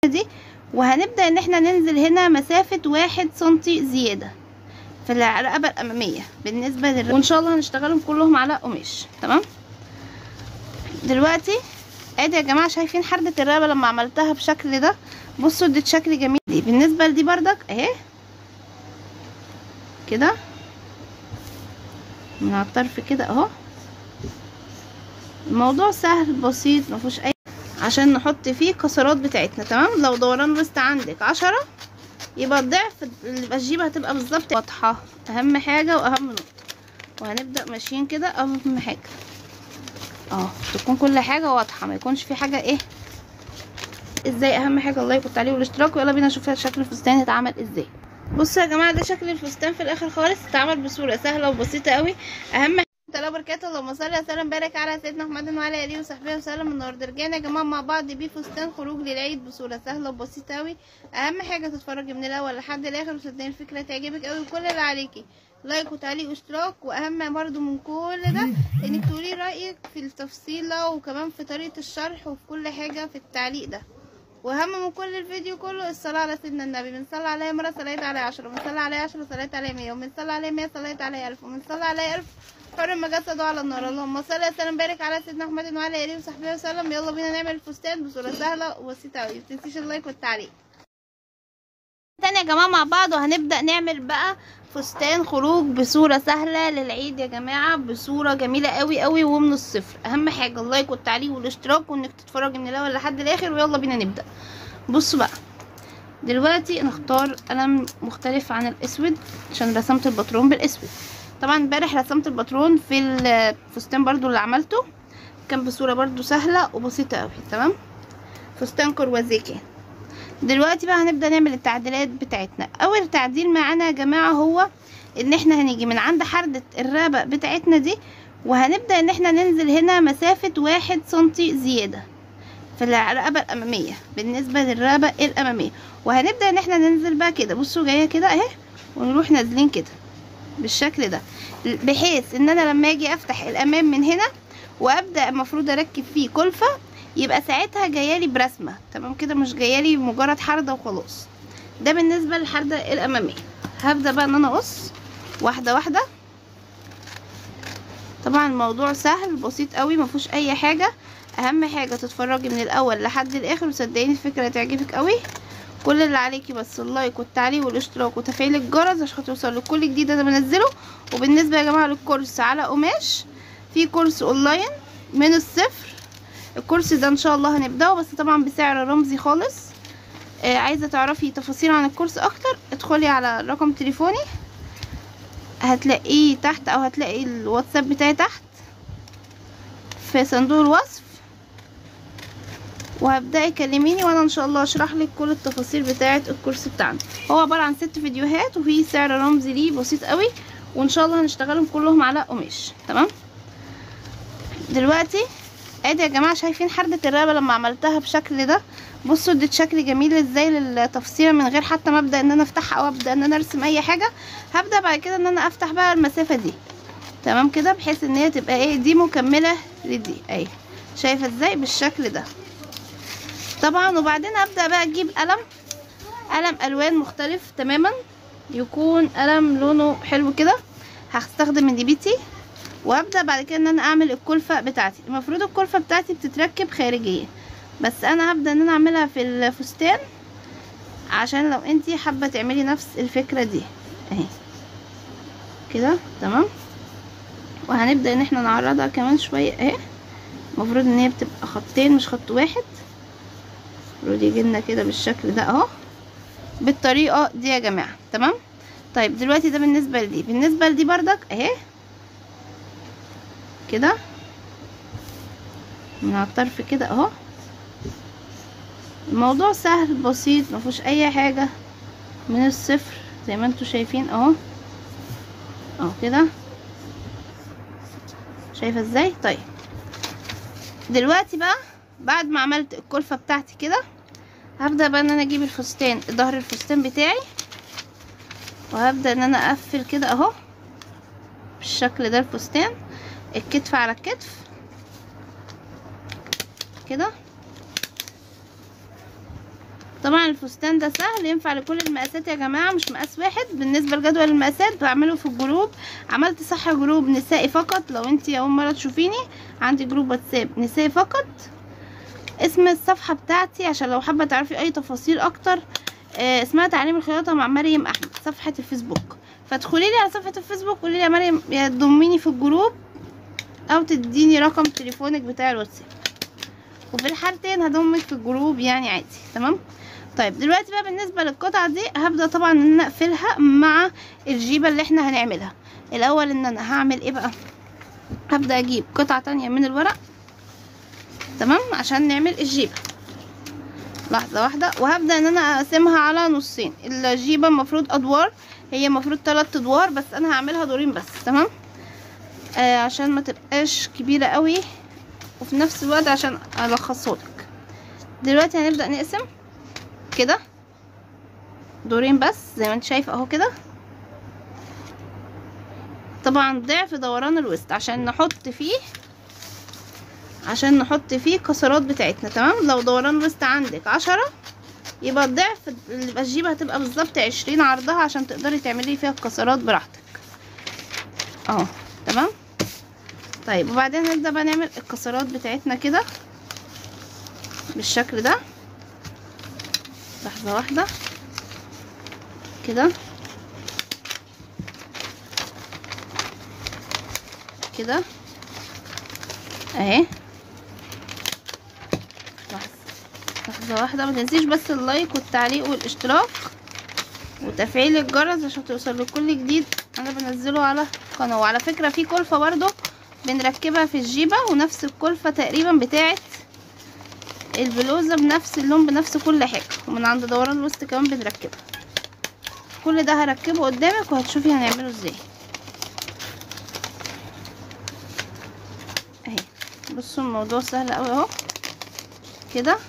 دي وهنبدأ ان احنا ننزل هنا مسافة واحد سنتي زيادة في الرقبة الأمامية بالنسبة لل وإن شاء الله هنشتغلهم كلهم على قماش تمام دلوقتي ادي يا جماعة شايفين حردة الرقبة لما عملتها بشكل ده بصوا ادت شكل جميل دي بالنسبة لدي بردك اهي كده من على الطرف كده اهو الموضوع سهل بسيط مفيهوش اي عشان نحط فيه كسرات بتاعتنا تمام لو دوران الوسط عندك عشرة يبقى الضعف اللي يبقى الجيبة هتبقى بالظبط واضحة اهم حاجة واهم نقطة وهنبدأ ماشيين كده اهم حاجة اه تكون كل حاجة واضحة ما يكونش في حاجة ايه ازاي اهم حاجة الله يكون عليه والاشتراك ويلا بينا نشوف شكل الفستان اتعمل ازاي بصوا يا جماعة ده شكل الفستان في الاخر خالص اتعمل بصورة سهلة وبسيطة قوي اهم تعالى بركاته اللهم صل وسلم بارك على سيدنا محمد وعلى اله وصحبه وسلم النهارده رجعنا يا جماعه مع بعض بيه فستان خروج للعيد بصوره سهله وبسيطه قوي اهم حاجه تتفرجي من الاول لحد الاخر وصدقني الفكره تعجبك قوي وكل اللي عليكي لايك وتعليق واشتراك واهم برضو من كل ده انك تقولي رايك في التفصيله وكمان في طريقه الشرح وفي كل حاجه في التعليق ده واهم من كل الفيديو كله الصلاه على سيدنا النبي من صلى عليه مره صليت عليه عشرة من صلى عليه عشرة صليت عليه مية ومن صلى عليه مية صليت عليه ألف ومن صلى عليه ألف حرم جسده على النار اللهم صل وسلم بارك على سيدنا محمد وعلى اله وصحبه وسلم يلا بينا نعمل الفستان بصوره سهله وبسيطه قوي متنسيش اللايك والتعليق تاني يا جماعه مع بعض وهنبدا نعمل بقى فستان خروج بصوره سهله للعيد يا جماعه بصوره جميله قوي قوي ومن الصفر اهم حاجه اللايك والتعليق والاشتراك وانك تتفرجي من الاول لحد الاخر ويلا بينا نبدا بصوا بقى دلوقتي نختار قلم مختلف عن الاسود عشان رسمت الباترون بالاسود طبعا امبارح رسمت الباترون في الفستان برضو اللي عملته كان بصوره برضو سهله وبسيطه قوي تمام فستان كروازيه كان دلوقتي بقى هنبدا نعمل التعديلات بتاعتنا اول تعديل معانا يا جماعه هو ان احنا هنيجي من عند حردة الرابة بتاعتنا دي وهنبدا ان احنا ننزل هنا مسافه واحد سنتي زياده في الرقبه الاماميه بالنسبه للرقبه الاماميه وهنبدا ان احنا ننزل بقى كده بصوا جايه كده اهي ونروح نازلين كده بالشكل ده بحيث ان انا لما اجي افتح الامام من هنا وابدا المفروض اركب فيه كلفه يبقى ساعتها جايالي برسمه تمام كده مش جايالي مجرد حرده وخلاص ده بالنسبه للحرده الاماميه هبدا بقى ان انا اقص واحده واحده طبعا الموضوع سهل بسيط قوي مفيهوش اي حاجه اهم حاجه تتفرجي من الاول لحد الاخر وصدقيني الفكره هتعجبك قوي كل اللي عليكي بس اللايك والتعليق والاشتراك وتفعيل الجرس عشان توصل لكل جديد انا بنزله وبالنسبه يا جماعه للكورس على قماش في كورس اونلاين من الصفر الكورس ده ان شاء الله هنبداه بس طبعا بسعر رمزي خالص آه عايزه تعرفي تفاصيل عن الكورس اكتر ادخلي على رقم تليفوني هتلاقيه تحت او هتلاقي الواتساب بتاعي تحت في صندوق الوصف وهبدأي كلميني وانا ان شاء الله اشرح لك كل التفاصيل بتاعه الكورس بتاعنا هو عباره عن ست فيديوهات وفي سعر رمزي ليه بسيط قوي وان شاء الله هنشتغلهم كلهم على قماش تمام دلوقتي ادي يا جماعه شايفين حردة الرقبه لما عملتها بشكل ده بصوا اديت شكل جميل ازاي للتفصيله من غير حتى ما ابدا ان انا افتحها او ابدا ان انا ارسم اي حاجه هبدا بعد كده ان انا افتح بقى المسافه دي تمام كده بحيث ان هي تبقى ايه دي مكمله لدي اهي شايفه ازاي بالشكل ده طبعا وبعدين ابدا بقى اجيب قلم قلم الوان مختلف تماما يكون قلم لونه حلو كده هستخدم النبيتي وابدا بعد كده ان انا اعمل الكلفه بتاعتي المفروض الكلفه بتاعتي بتتركب خارجيه بس انا هبدا ان انا اعملها في الفستان عشان لو انتي حابه تعملي نفس الفكره دي اهي كده تمام وهنبدا ان احنا نعرضها كمان شويه اهي المفروض ان هي بتبقى خطين مش خط واحد المفروض يجيلنا كده بالشكل ده اهو بالطريقه دي يا جماعه تمام طيب دلوقتي ده بالنسبه لدي بالنسبه لدي بردك اهي كده من على الطرف كده اهو الموضوع سهل بسيط مفيهوش اي حاجه من الصفر زي ما انتوا شايفين اهو اهو كده شايفه ازاي طيب دلوقتي بقى بعد ما عملت الكلفه بتاعتي كده هبدا بقى ان انا اجيب الفستان ظهر الفستان بتاعي وهبدا ان انا اقفل كده اهو بالشكل ده الفستان الكتف على الكتف كده طبعا الفستان ده سهل ينفع لكل المقاسات يا جماعه مش مقاس واحد بالنسبه لجدول المقاسات بعمله في الجروب عملت صح جروب نسائي فقط لو انت اول مره تشوفيني عندي جروب واتساب نسائي فقط اسم الصفحه بتاعتي عشان لو حابه تعرفي اي تفاصيل اكتر آه، اسمها تعليم الخياطه مع مريم احمد صفحه الفيسبوك فادخلي لي على صفحه الفيسبوك قولي لي يا مريم يا تضميني في الجروب او تديني رقم تليفونك بتاع الواتساب وفي الحالتين هضمك في الجروب يعني عادي تمام طيب دلوقتي بقى بالنسبه للقطعه دي هبدا طبعا ان انا اقفلها مع الجيبه اللي احنا هنعملها الاول ان انا هعمل ايه بقى هبدا اجيب قطعه تانية من الورق تمام عشان نعمل الجيبه لحظه واحده وهبدا ان انا اقسمها على نصين الجيبه المفروض ادوار هي المفروض ثلاث ادوار بس انا هعملها دورين بس تمام آه عشان ما تبقاش كبيره قوي وفي نفس الوقت عشان الخصهولك دلوقتي هنبدا نقسم كده دورين بس زي ما انت شايف اهو كده طبعا ضعف دوران الوسط عشان نحط فيه عشان نحط فيه الكسرات بتاعتنا تمام لو دوران الوسط عندك عشرة يبقى الضعف اللي يبقى الجيبه هتبقى بالظبط عشرين عرضها عشان تقدري تعملي فيها الكسرات براحتك اهو تمام طيب وبعدين هنبدا بقى نعمل الكسرات بتاعتنا كده بالشكل ده لحظه واحده كده كده اهي لحظه لحظه واحده ما تنسيش بس اللايك والتعليق والاشتراك وتفعيل الجرس عشان توصل لكل جديد انا بنزله على القناه وعلى فكره في كلفه برضو بنركبها في الجيبه ونفس الكلفه تقريبا بتاعه البلوزه بنفس اللون بنفس كل حاجه ومن عند دوران الوسط كمان بنركبها كل ده هركبه قدامك وهتشوفي هنعمله ازاي اهي بصوا الموضوع سهل قوي اهو كده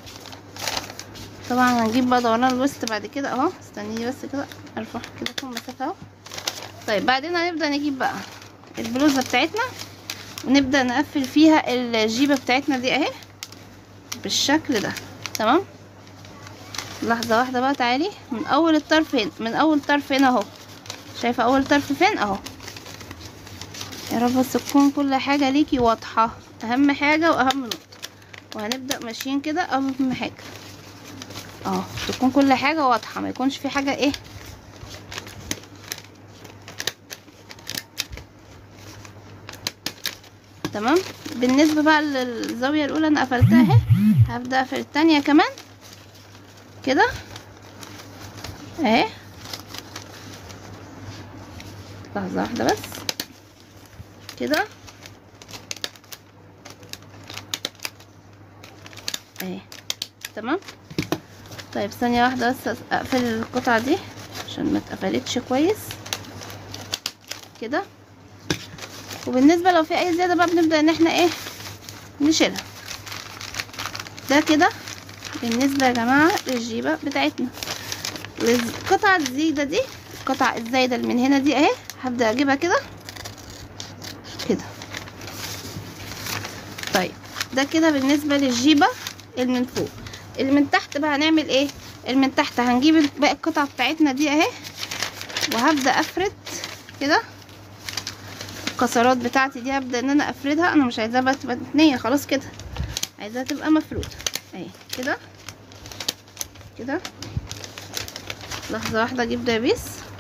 طبعا هنجيب بقى دوران الوسط بعد كده اهو استنيني بس كده ارفع كده فوق المسافه اهو طيب بعدين هنبدا نجيب بقى البلوزه بتاعتنا ونبدا نقفل فيها الجيبه بتاعتنا دي اهي بالشكل ده تمام لحظه واحده بقى تعالي من اول الطرف هنا من اول طرف هنا اهو شايفه اول طرف فين اهو يا رب بس تكون كل حاجه ليكي واضحه اهم حاجه واهم نقطه وهنبدا ماشيين كده اهم حاجه اه تكون كل حاجه واضحه ما يكونش في حاجه ايه تمام بالنسبه بقى للزاويه الاولى انا قفلتها اهي هبدا اقفل التانية كمان كده اهي لحظه واحده بس كده اهي تمام طيب ثانيه واحده بس اقفل القطعه دي عشان ما اتقفلتش كويس كده وبالنسبه لو في اي زياده بقى بنبدا ان احنا ايه نشيلها ده كده بالنسبه يا جماعه للجيبه بتاعتنا القطعه الزايده دي القطعه الزايده اللي من هنا دي اهي هبدا اجيبها كده كده طيب ده كده بالنسبه للجيبه اللي من فوق اللي من تحت بقى هنعمل ايه اللي من تحت هنجيب باقي القطع بتاعتنا دي اهي وهبدا افرد كده الكسرات بتاعتي دي هبدا ان انا افردها انا مش عايزاها بقى تبقى متنيه خلاص كده عايزاها تبقى مفروده اهي كده كده لحظه واحده اجيب دبيس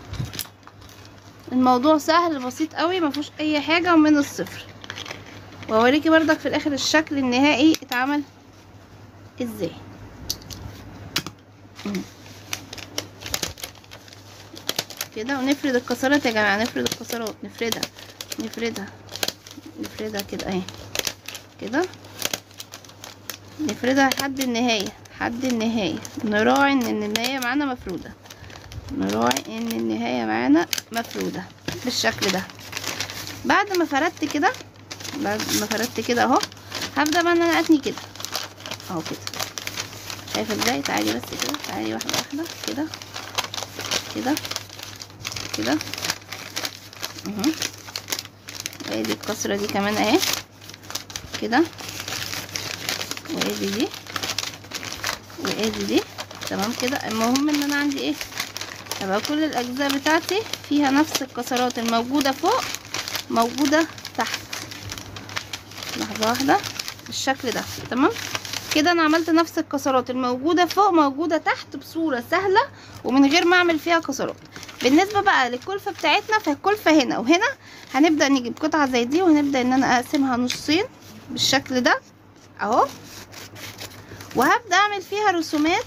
الموضوع سهل بسيط قوي ما فيهوش اي حاجه من الصفر واوريكي بردك في الاخر الشكل النهائي اتعمل ازاي كده ونفرد الكسرات يا جماعه نفرد الكسرات نفردها نفردها نفردها كده اهي كده نفردها لحد النهايه لحد النهايه نراعي ان النهايه معانا مفروده نراعي ان النهايه معانا مفروده بالشكل ده بعد ما فردت كده بعد ما فردت كده اهو هبدا بقى ان انا اتني كده اهو كده شايفه ازاي تعالي بس كده تعالي واحده واحده كده كده كده اهو وادي الكسره دي كمان اهي كده وادي دي وادي دي تمام كده المهم ان انا عندي ايه يبقى كل الاجزاء بتاعتي فيها نفس الكسرات الموجودة فوق موجودة تحت لحظة واحدة بالشكل ده تمام كده انا عملت نفس الكسرات الموجودة فوق موجودة تحت بصورة سهلة ومن غير ما اعمل فيها كسرات بالنسبة بقى للكلفة بتاعتنا فالكلفة هنا وهنا هنبدأ نجيب قطعة زي دي وهنبدأ ان انا اقسمها نصين بالشكل ده اهو وهبدأ اعمل فيها رسومات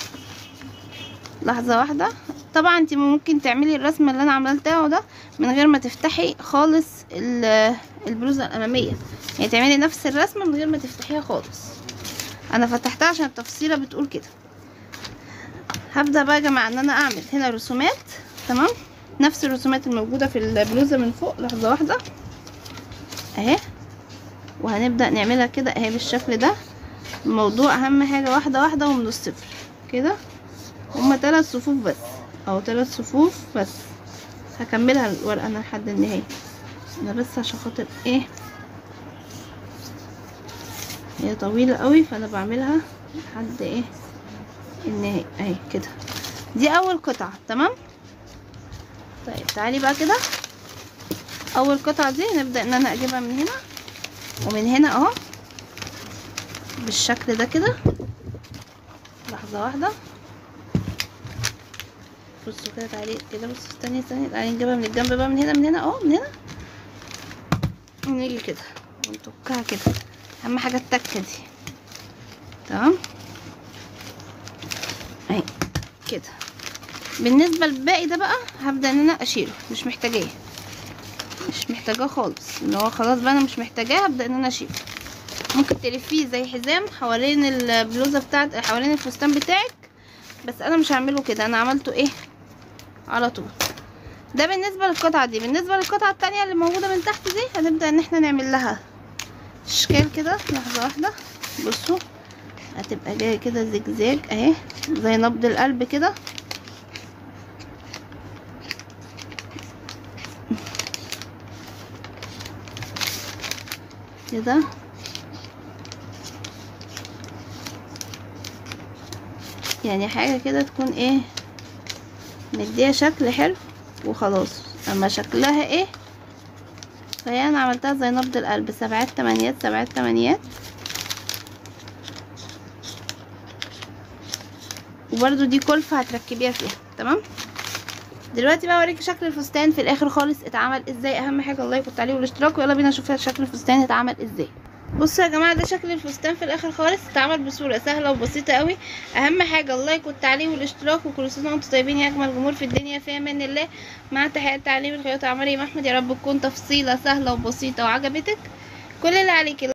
لحظة واحدة طبعا انت ممكن تعملي الرسمة اللي انا عملتها ده من غير ما تفتحي خالص ال- البلوزة الامامية يعني تعملي نفس الرسمة من غير ما تفتحيها خالص انا فتحتها عشان التفصيلة بتقول كده هبدأ بقى يا جماعة ان انا اعمل هنا رسومات تمام نفس الرسومات الموجودة في البلوزة من فوق لحظة واحدة اهي وهنبدأ نعملها كده اهي بالشكل ده الموضوع اهم حاجة واحدة واحدة ومن الصفر كده هما ثلاث صفوف بس او ثلاث صفوف بس هكملها الورقة انا لحد النهاية انا بس عشان خاطر ايه هي طويلة قوي فانا بعملها لحد ايه النهاية اهي كده دي اول قطعة تمام طيب تعالي بقى كده اول قطعة دي نبدأ ان انا اجيبها من هنا ومن هنا اهو بالشكل ده كده لحظة واحدة بصوا كده تعالي كده بصوا استني استني تعالي نجيبها من الجنب بقى من هنا من هنا اهو من هنا ونيجي كده ونتكها كده اهم حاجة التكة دي تمام اهي كده بالنسبة للباقي ده بقى هبدأ ان انا اشيله مش محتاجاه مش محتاجاه خالص اللي هو خلاص بقى انا مش محتاجاه هبدأ ان انا اشيله ممكن تلفيه زي حزام حوالين البلوزة بتاعت حوالين الفستان بتاعك بس انا مش هعمله كده انا عملته ايه على طول ده بالنسبة للقطعة دي بالنسبة للقطعة التانية اللي موجودة من تحت دي هنبدأ ان احنا نعمل لها اشكال كده لحظة واحدة بصوا هتبقى جاية كده زجزاج اهي زي نبض القلب كده كده يعني حاجة كده تكون ايه مديها شكل حلو وخلاص اما شكلها ايه فهي انا عملتها زي نبض القلب سبعات تمانيات سبعات تمانيات وبرده دي كلفة هتركبيها فيها تمام دلوقتي بقى اوريكي شكل الفستان في الاخر خالص اتعمل ازاي اهم حاجه اللايك والتعليق والاشتراك ويلا بينا نشوف شكل الفستان اتعمل ازاي بصوا يا جماعه ده شكل الفستان في الاخر خالص اتعمل بصوره سهله وبسيطه قوي اهم حاجه اللايك والتعليق والاشتراك وكل سنه وانتم طيبين يا اجمل جمهور في الدنيا في امان الله مع تحيات تعليم الخياطه عمري احمد يا رب تكون تفصيله سهله وبسيطه وعجبتك كل اللي عليكي